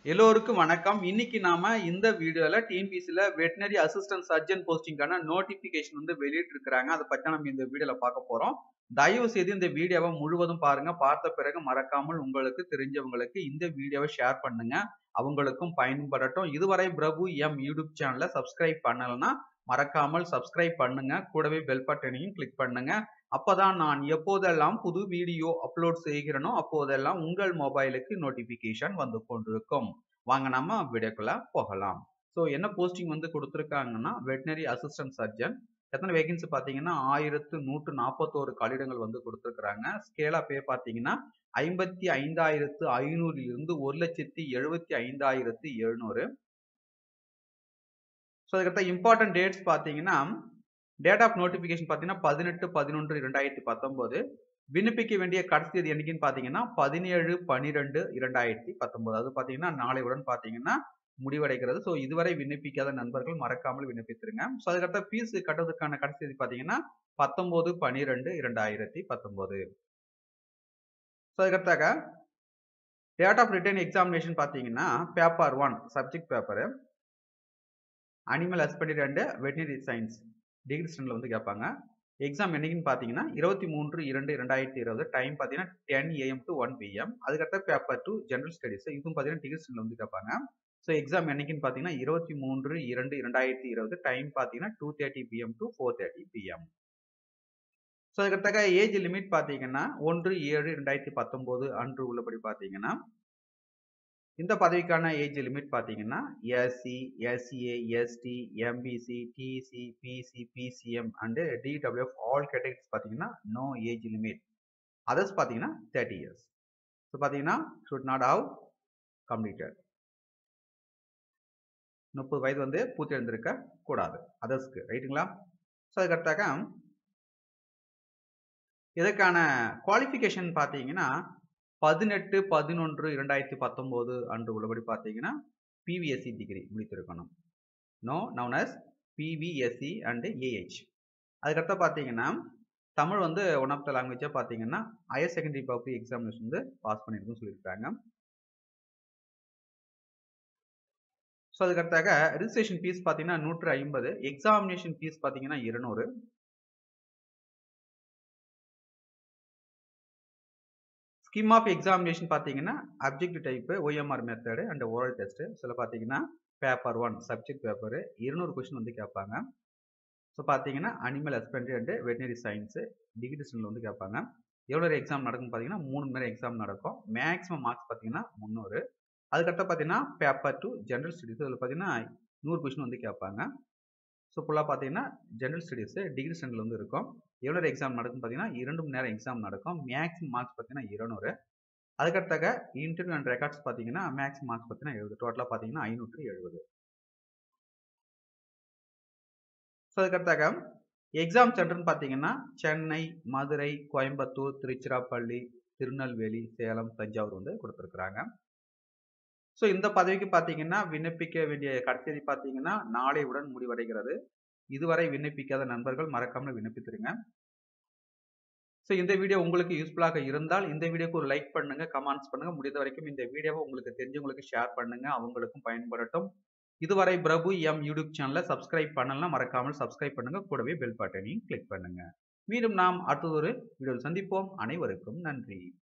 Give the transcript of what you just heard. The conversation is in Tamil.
எல்லோருக்கும் வணக்கம் இன்னைக்கு நாம இந்த வீடியோல டிஎன்பிசில வெட்டினரி அசிஸ்டன்ட் சர்ஜன் போஸ்டிங்கான நோட்டிபிகேஷன் வந்து வெளியிட்டு இருக்காங்க அதை பத்தி நம்ம இந்த வீடியோல பார்க்க போறோம் தயவு செய்து இந்த வீடியோவை முழுவதும் பாருங்க பார்த்த பிறகு மறக்காமல் உங்களுக்கு தெரிஞ்சவங்களுக்கு இந்த வீடியோவை ஷேர் பண்ணுங்க அவங்களுக்கும் பயன்படட்டும் இதுவரை பிரபு எம் யூடியூப் சேனலை சப்ஸ்கிரைப் பண்ணலன்னா மறக்காமல் சப்ஸ்கிரைப் பண்ணுங்க கூடவே பெல் பட்டனையும் கிளிக் பண்ணுங்க அப்பதான் நான் எப்போதெல்லாம் புது வீடியோ அப்லோட் செய்கிறேனோ அப்போதெல்லாம் உங்கள் மொபைலுக்கு நோட்டிபிகேஷன் வந்து கொண்டிருக்கும் வாங்க நம்ம வீடியோக்குள்ள போகலாம் ஸோ என்ன போஸ்டிங் வந்து கொடுத்துருக்காங்கன்னா வெட்டினரி அசிஸ்டன்ட் சர்ஜன் எத்தனை வேகன்சி பார்த்தீங்கன்னா ஆயிரத்து நூற்று நாற்பத்தோரு காலிடங்கள் வந்து கொடுத்துருக்குறாங்க ஸ்கேலா பே பார்த்தீங்கன்னா ஐம்பத்தி ஐந்தாயிரத்து ஐநூறிலிருந்து ஒரு லட்சத்தி எழுபத்தி ஐந்தாயிரத்து எழுநூறு ஸோ அதுக்கடுத்த இம்பார்ட்டன்ட் டேட்ஸ் பார்த்தீங்கன்னா டேட் ஆஃப் நோட்டிஃபிகேஷன் பார்த்தீங்கன்னா பதினெட்டு பதினொன்று இரண்டாயிரத்தி பத்தொம்போது விண்ணப்பிக்க வேண்டிய கடைசி தேதி என்னைக்குன்னு பார்த்தீங்கன்னா பதினேழு பன்னிரெண்டு இரண்டாயிரத்தி பத்தொம்போது அது பார்த்தீங்கன்னா நாளையுடன் பார்த்தீங்கன்னா முடிவடைகிறது ஸோ இதுவரை விண்ணப்பிக்காத நண்பர்கள் மறக்காமல் விண்ணப்பித்திருங்க ஸோ அதுக்கடுத்த ஃபீஸ் கட்டுறதுக்கான கடைசி தேதி பார்த்தீங்கன்னா பத்தொம்போது பன்னிரெண்டு இரண்டாயிரத்தி பத்தொம்போது ஸோ அதுக்கடுத்தாக டேட் ஆஃப் ரிட்டர்ன் எக்ஸாமினேஷன் பார்த்தீங்கன்னா paper one subject paper animal husbandry and veterinary science degree ஸ்டூடெண்ட்ல வந்து கேட்பாங்க எக்ஸாம் என்னைக்குன்னு பார்த்தீங்கன்னா இருபத்தி மூன்று இரண்டு ரெண்டாயிரத்தி இருபது டைம் பார்த்தீங்கன்னா ten AM to one PM அதுக்கடுத்த பேப்பர் டூ ஜென்ரல் ஸ்டடிஸ் இதுவும் பார்த்தீங்கன்னா டிகிரி ஸ்டூடெண்ட்ல வந்து கேட்பாங்க ஸோ எக்ஸாம் என்னைக்குன்னு பார்த்தீங்கன்னா இருபத்தி மூன்று இரண்டு இரண்டாயிரத்தி இருபது டைம் பார்த்தீங்கன்னா two thirty PM to four thirty PM so அதுக்கடுத்த ஏஜ் லிமிட் பார்த்தீங்கன்னா ஒன்று ஏழு ரெண்டாயிரத்தி பத்தொம்போது அன்று உள்ளபடி பார்த்தீங்கன்னா இந்த பதவிக்கான ஏஜ் லிமிட் பார்த்தீங்கன்னா SC SCA ST MBC DC BC BCM and DWF all categories பார்த்தீங்கன்னா நோ ஏஜ் லிமிட் அதர்ஸ் பார்த்தீங்கன்னா தேர்ட்டி இயர்ஸ் ஸோ பார்த்தீங்கன்னா ஷுட் நாட் ஹவ் கம்ப்ளீட்டட் முப்பது வயது வந்து பூர்த்தி எழுந்திருக்க கூடாது அதர்ஸ்க்கு ரைட்டுங்களா ஸோ அதுக்கடுத்தாக இதற்கான குவாலிஃபிகேஷன் பார்த்தீங்கன்னா பதினெட்டு பதினொன்று இரண்டாயிரத்தி பத்தொம்போது அன்று உள்ளபடி பார்த்தீங்கன்னா பிவிஎஸ்சி டிகிரி முடித்திருக்கணும் no known as BVSc and AH அதுக்கடுத்து பார்த்தீங்கன்னா தமிழ் வந்து ஒன் ஆஃப் த லாங்குவேஜாக பார்த்தீங்கன்னா ஹையர் செகண்டரி பப்ளிக் எக்ஸாமினேஷன் வந்து பாஸ் பண்ணியிருக்குன்னு சொல்லியிருக்காங்க ஸோ அதுக்கடுத்தாக ரிஜிஸ்ட்ரேஷன் ஃபீஸ் பார்த்தீங்கன்னா நூற்று ஐம்பது எக்ஸாமினேஷன் ஃபீஸ் பார்த்தீங்கன்னா இருநூறு ஸ்கீம் ஆஃப் எக்ஸாமினேஷன் பார்த்தீங்கன்னா objective type OMR method and oral test சில பார்த்தீங்கன்னா பேப்பர் ஒன் சப்ஜெக்ட் பேப்பரு இருநூறு கொஸ்டின் வந்து கேட்பாங்க ஸோ பார்த்தீங்கன்னா animal husbandry and veterinary science degree student வந்து கேட்பாங்க எவ்வளோ எக்ஸாம் நடக்கும் பார்த்தீங்கன்னா மூணு மணி நேரம் எக்ஸாம் நடக்கும் மேக்ஸிமம் மார்க்ஸ் பார்த்தீங்கன்னா முந்நூறு அதுக்கடுத்து பார்த்தீங்கன்னா பேப்பர் டூ ஜென்ரல் ஸ்டடிஸ் இதில் பார்த்தீங்கன்னா நூறு கொஸ்டின் வந்து கேட்பாங்க ஸோ ஃபுல்லாக பார்த்தீங்கன்னா ஜென்ரல் ஸ்டடீஸு டிகிரி ஸ்டாண்டில் வந்து இருக்கும் எவ்வளோ எக்ஸாம் நடக்கும் பார்த்தீங்கன்னா இரண்டு மணி நேரம் எக்ஸாம் நடக்கும் மேக்ஸிமம் மார்க்ஸ் பார்த்தீங்கன்னா இருநூறு அதுக்கடுத்தாக இன்டர்வியூ அண்ட் ரெக்கார்ட்ஸ் பார்த்தீங்கன்னா மேக்ஸிமம் மார்க்ஸ் பார்த்தீங்கன்னா எழுபது டோட்டலாக பார்த்தீங்கன்னா ஐநூற்று எழுபது ஸோ அதுக்கடுத்தாக எக்ஸாம் சென்டர்னு பார்த்தீங்கன்னா சென்னை மதுரை கோயம்புத்தூர் திருச்சிராப்பள்ளி திருநெல்வேலி சேலம் தஞ்சாவூர் வந்து கொடுத்துருக்குறாங்க ஸோ இந்த பதவிக்கு பார்த்தீங்கன்னா விண்ணப்பிக்க வேண்டிய கடைசி பார்த்தீங்கன்னா நாளையுடன் முடிவடைகிறது இதுவரை விண்ணப்பிக்காத நண்பர்கள் மறக்காமல் விண்ணப்பித்திருங்க ஸோ இந்த வீடியோ உங்களுக்கு யூஸ்ஃபுல்லாக இருந்தால் இந்த வீடியோக்கு ஒரு லைக் பண்ணுங்க கமெண்ட்ஸ் பண்ணுங்க முடிந்த வரைக்கும் இந்த வீடியோவை உங்களுக்கு தெரிஞ்சவங்களுக்கு ஷேர் பண்ணுங்க அவங்களுக்கும் பயன்படட்டும் இதுவரை பிரபு எம் யூடியூப் சேனலை சப்ஸ்கிரைப் பண்ணலாம் மறக்காமல் சப்ஸ்கிரைப் பண்ணுங்க கூடவே பெல் பட்டனையும் கிளிக் பண்ணுங்க மீண்டும் நாம் அடுத்த ஒரு வீடியோவில் சந்திப்போம் அனைவருக்கும் நன்றி